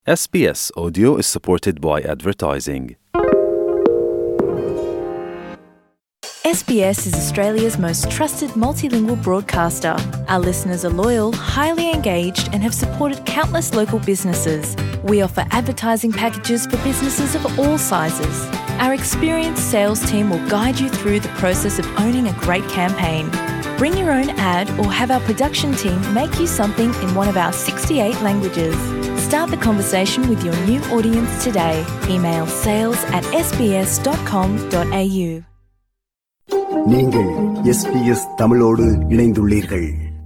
SBS Audio is supported by advertising. SBS is Australia's most trusted multilingual broadcaster. Our listeners are loyal, highly engaged, and have supported countless local businesses. We offer advertising packages for businesses of all sizes. Our experienced sales team will guide you through the process of owning a great campaign. Bring your own ad or have our production team make you something in one of our 68 languages. Start the conversation with your new audience today. Email sales at sbs.com.au. நீங்கள் SBS தமிழோடு இணைந்துள்ளீர்கள்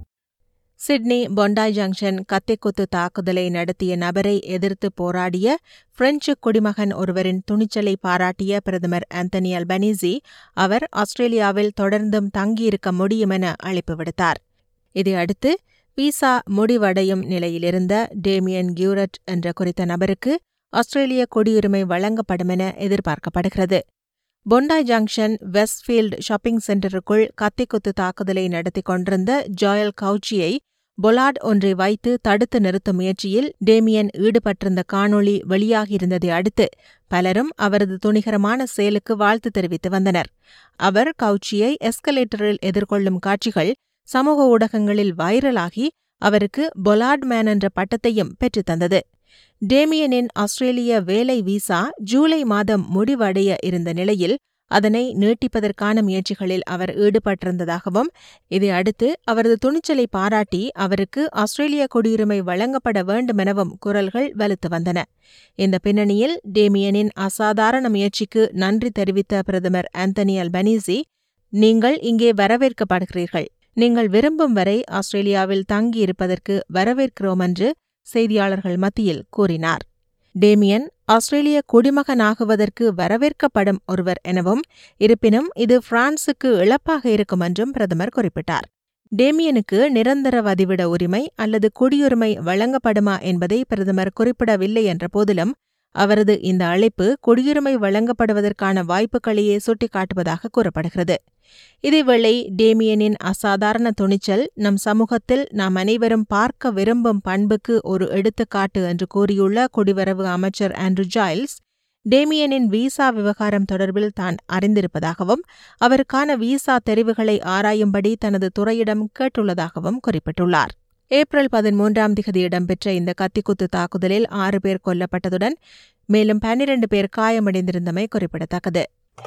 Sydney பொண்டாய் junction கத்திக்குத்து தாக்குதலை நடத்திய நபரை எதிர்த்து போராடிய French குடிமகன் ஒருவரின் துணிச்சலை பாராட்டிய பிரதமர் ஆந்தனி அல்பனீசி அவர் ஆஸ்திரேலியாவில் தொடர்ந்தும் தங்கியிருக்க முடியும் என அழைப்பு விடுத்தார் இதையடுத்து விசா முடிவடையும் நிலையிலிருந்த டேமியன் கியூரட் என்ற குறித்த நபருக்கு ஆஸ்திரேலிய குடியுரிமை வழங்கப்படும் என எதிர்பார்க்கப்படுகிறது பொண்டாய் ஜங்ஷன் வெஸ்ட்ஃபீல்டு ஷாப்பிங் சென்டருக்குள் கத்திக்குத்து தாக்குதலை நடத்தி கொண்டிருந்த ஜாயல் கவுச்சியை பொலாட் ஒன்றை வைத்து தடுத்து நிறுத்தும் முயற்சியில் டேமியன் ஈடுபட்டிருந்த காணொளி வெளியாகியிருந்ததை அடுத்து பலரும் அவரது துணிகரமான செயலுக்கு வாழ்த்து தெரிவித்து வந்தனர் அவர் கவுச்சியை எஸ்கலேட்டரில் எதிர்கொள்ளும் காட்சிகள் சமூக ஊடகங்களில் வைரலாகி அவருக்கு பொலாட் மேன் என்ற பட்டத்தையும் பெற்றுத்தந்தது டேமியனின் ஆஸ்திரேலிய வேலை விசா ஜூலை மாதம் முடிவடைய இருந்த நிலையில் அதனை நீட்டிப்பதற்கான முயற்சிகளில் அவர் ஈடுபட்டிருந்ததாகவும் இதையடுத்து அவரது துணிச்சலை பாராட்டி அவருக்கு ஆஸ்திரேலிய குடியுரிமை வழங்கப்பட வேண்டுமெனவும் குரல்கள் வலுத்து வந்தன இந்த பின்னணியில் டேமியனின் அசாதாரண முயற்சிக்கு நன்றி தெரிவித்த பிரதமர் ஆந்தனி அல்பனீசி நீங்கள் இங்கே வரவேற்கப்படுகிறீர்கள் நீங்கள் விரும்பும் வரை ஆஸ்திரேலியாவில் தங்கியிருப்பதற்கு வரவேற்கிறோம் என்று செய்தியாளர்கள் மத்தியில் கூறினார் டேமியன் ஆஸ்திரேலிய குடிமகனாகுவதற்கு வரவேற்கப்படும் ஒருவர் எனவும் இருப்பினும் இது பிரான்சுக்கு இழப்பாக இருக்கும் என்றும் பிரதமர் குறிப்பிட்டார் டேமியனுக்கு நிரந்தர வதிவிட உரிமை அல்லது குடியுரிமை வழங்கப்படுமா என்பதை பிரதமர் குறிப்பிடவில்லை என்ற போதிலும் அவரது இந்த அழைப்பு குடியுரிமை வழங்கப்படுவதற்கான வாய்ப்புகளையே சுட்டிக்காட்டுவதாக கூறப்படுகிறது இதேவேளை டேமியனின் அசாதாரண துணிச்சல் நம் சமூகத்தில் நாம் அனைவரும் பார்க்க விரும்பும் பண்புக்கு ஒரு எடுத்துக்காட்டு என்று கூறியுள்ள குடிவரவு அமைச்சர் ஆண்ட்ரூ ஜாயில்ஸ் டேமியனின் விசா விவகாரம் தொடர்பில் தான் அறிந்திருப்பதாகவும் அவருக்கான விசா தெரிவுகளை ஆராயும்படி தனது துறையிடம் கேட்டுள்ளதாகவும் குறிப்பிட்டுள்ளார் ஏப்ரல் பதிமூன்றாம் திகதி இடம்பெற்ற இந்த கத்திக்குத்து தாக்குதலில் ஆறு பேர் கொல்லப்பட்டதுடன் மேலும் பன்னிரண்டு பேர் காயமடைந்திருந்தமை குறிப்பிடத்தக்கது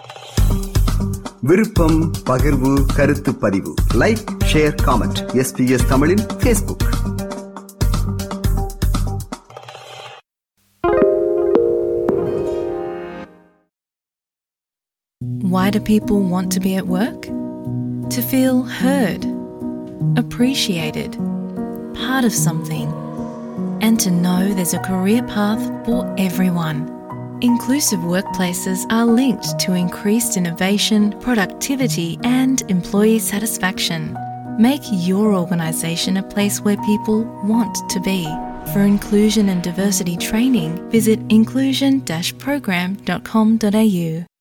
விருப்பம் பகிர்வு கருத்து பதிவு லைக் ஷேர் காமெண்ட் எஸ்பிஎஸ் தமிழின் Facebook Why do people want to be at work? To feel heard, appreciated, part of something, and to know there's a career path for everyone. Inclusive workplaces are linked to increased innovation, productivity, and employee satisfaction. Make your organisation a place where people want to be. For inclusion and diversity training, visit inclusion-program.com.au.